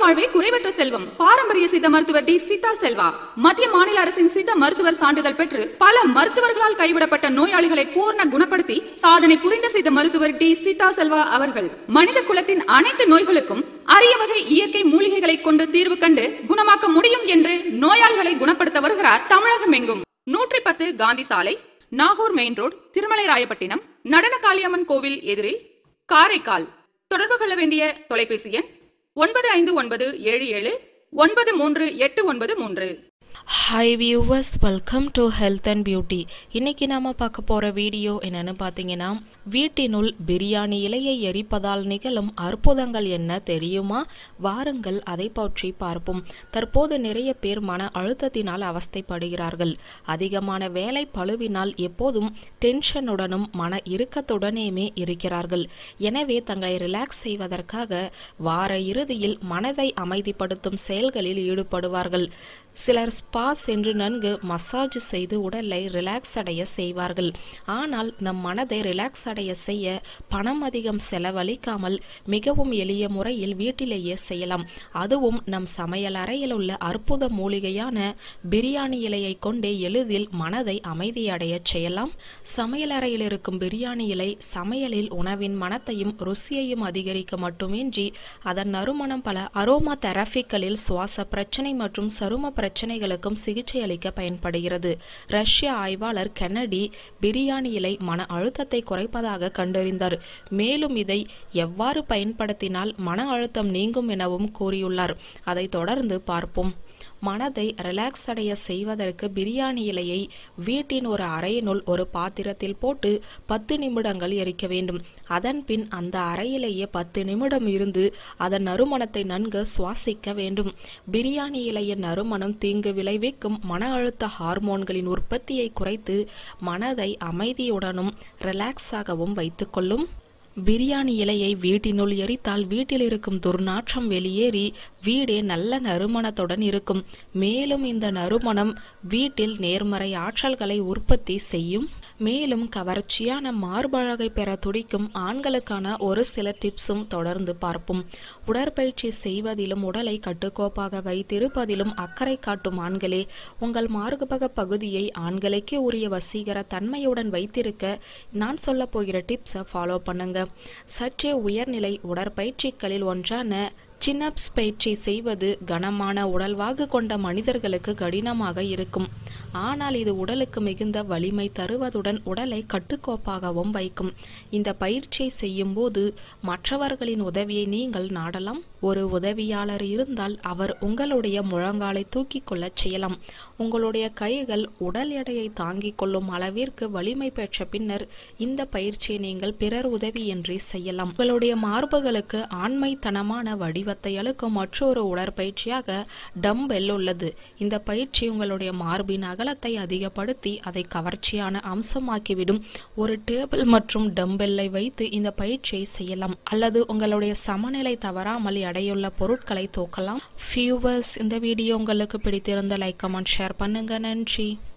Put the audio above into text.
வாழ்வே குறைவற்ற செல்வம் பாரம்பரிய சித்த மருத்துவர் டி சித்தா செல்வா மத்திய மாநில அரசின் சித்த மருத்துவர் சான்றிதழ் பெற்று பல மருத்துவர்களால் கைவிடப்பட்ட நோயாளிகளை பூர்ண குணப்படுத்தி சாதனை புரிந்த சித்த மருத்துவர் டி சித்தா செல்வா அவர்கள் மனித குலத்தின் அனைத்து நோய்களுக்கும் அரிய வகை இயற்கை மூலிகைகளை கொண்டு தீர்வு கண்டு குணமாக்க முடியும் என்று நோயாளிகளை குணப்படுத்த வருகிறார் தமிழகம் எங்கும் நூற்றி பத்து காந்தி சாலை நாகூர் மெயின் ரோடு திருமலை ராயப்பட்டினம் நடன காளியம்மன் கோவில் எதிரில் காரைக்கால் தொடர்பு கொள்ள வேண்டிய தொலைபேசி எண் ஒன்பது ஐந்து ஒன்பது ஏழு ஏழு ஒன்பது மூன்று எட்டு ஒன்பது மூன்று hi viewers welcome to health and beauty இன்னைக்கு நாம பார்க்க போற வீடியோ என்னன்னு பார்த்தீங்கன்னா வீட்டினுள் பிரியாணி இலையை எரிப்பதால் நிகழும் அற்புதங்கள் என்ன தெரியுமா வாருங்கள் அதை பற்றி பார்ப்போம் தற்போது நிறைய பேர் மன அழுத்தத்தினால் அவஸ்தைப்படுகிறார்கள் அதிகமான வேலை பளுவினால் எப்போதும் டென்ஷனுடனும் மன இறுக்கத்துடனேயுமே இருக்கிறார்கள் எனவே தங்களை ரிலாக்ஸ் செய்வதற்காக வார இறுதியில் மனதை அமைதிப்படுத்தும் செயல்களில் ஈடுபடுவார்கள் சிலர் ஸ்பா சென்று நன்கு மசாஜ் செய்து உடலை ரிலாக்ஸ் அடைய செய்வார்கள் ஆனால் நம் மனதை ரிலாக்ஸ் அடைய செய்ய பணம் அதிகம் செலவழிக்காமல் மிகவும் எளிய முறையில் வீட்டிலேயே செய்யலாம் அதுவும் நம் சமையல் அறையில் உள்ள அற்புத மூலிகையான பிரியாணி இலையை கொண்டே எளிதில் மனதை அமைதியடைய செய்யலாம் சமையல் அறையில் இருக்கும் பிரியாணி இலை சமையலில் உணவின் மனத்தையும் ருசியையும் அதிகரிக்க மட்டுமின்றி அதன் நறுமணம் பல அரோமா தெரபிகளில் சுவாச பிரச்சனை மற்றும் சரும பிரச்சனைகளுக்கும் சிகிச்சை அளிக்க பயன்படுகிறது ரஷ்ய ஆய்வாளர் கென்னடி பிரியாணி இலை மன அழுத்தத்தை குறைப்பதாக கண்டறிந்தார் மேலும் இதை எவ்வாறு பயன்படுத்தினால் மன அழுத்தம் நீங்கும் எனவும் கூறியுள்ளார் அதை தொடர்ந்து பார்ப்போம் மனதை ரிலாக்ஸ் அடைய செய்வதற்கு பிரியாணி இலையை வீட்டின் ஒரு அறையினுள் ஒரு பாத்திரத்தில் போட்டு பத்து நிமிடங்கள் எரிக்க வேண்டும் அதன் பின் அந்த அறையிலேயே பத்து நிமிடம் இருந்து அதன் நறுமணத்தை நன்கு சுவாசிக்க வேண்டும் பிரியாணி இலையின் நறுமணம் தீங்கு விளைவிக்கும் மன அழுத்த ஹார்மோன்களின் உற்பத்தியை குறைத்து மனதை அமைதியுடனும் ரிலாக்ஸாகவும் வைத்துக்கொள்ளும் பிரியாணி இலையை வீட்டினுள் எரித்தால் வீட்டில் இருக்கும் துர்நாற்றம் வெளியேறி வீடே நல்ல நறுமணத்துடன் இருக்கும் மேலும் இந்த நறுமணம் வீட்டில் நேர்மறை ஆற்றல்களை உற்பத்தி செய்யும் மேலும் கவர்ச்சியான மார்பழகை பெற துடிக்கும் ஆண்களுக்கான ஒரு சில டிப்ஸும் தொடர்ந்து பார்ப்போம் உடற்பயிற்சி செய்வதிலும் உடலை கட்டுக்கோப்பாக வைத்திருப்பதிலும் அக்கறை காட்டும் ஆண்களே உங்கள் மார்பக பகுதியை ஆண்களுக்கே உரிய வசீகர தன்மையுடன் வைத்திருக்க நான் சொல்ல போகிற டிப்ஸை ஃபாலோ பண்ணுங்க சற்றே உயர்நிலை உடற்பயிற்சிகளில் ஒன்றான சின்னப்ஸ் பயிற்சி செய்வது கனமான உடல்வாகு கொண்ட மனிதர்களுக்கு கடினமாக இருக்கும் ஆனால் இது உடலுக்கு மிகுந்த வலிமை தருவதுடன் உடலை கட்டுக்கோப்பாகவும் வைக்கும் இந்த பயிற்சியை செய்யும் போது மற்றவர்களின் உதவியை நீங்கள் நாடலாம் ஒரு உதவியாளர் இருந்தால் அவர் உங்களுடைய முழங்காலை தூக்கி கொள்ளச் செய்யலாம் உங்களுடைய கைகள் உடல் எடையை தாங்கிக் கொள்ளும் அளவிற்கு வலிமை பெற்ற பின்னர் இந்த பயிற்சியை நீங்கள் பிறர் உதவியின்றி செய்யலாம் உங்களுடைய மார்புகளுக்கு ஆண்மைத்தனமான வடிவத்தை அளிக்கும் மற்றொரு உடற்பயிற்சியாக டம்பெல் உள்ளது இந்த பயிற்சி உங்களுடைய மார்பின் அகலத்தை அதிகப்படுத்தி அதை கவர்ச்சியான அம்சமாக்கிவிடும் ஒரு டேபிள் மற்றும் டம்பெல்லை வைத்து இந்த பயிற்சியை செய்யலாம் அல்லது உங்களுடைய சமநிலை தவறாமல் எடையுள்ள பொருட்களை தூக்கலாம் ஃபியூவர்ஸ் இந்த வீடியோ உங்களுக்கு பிடித்திருந்த லைக் கமெண்ட் ஷேர் பண்ணுங்க நன்றி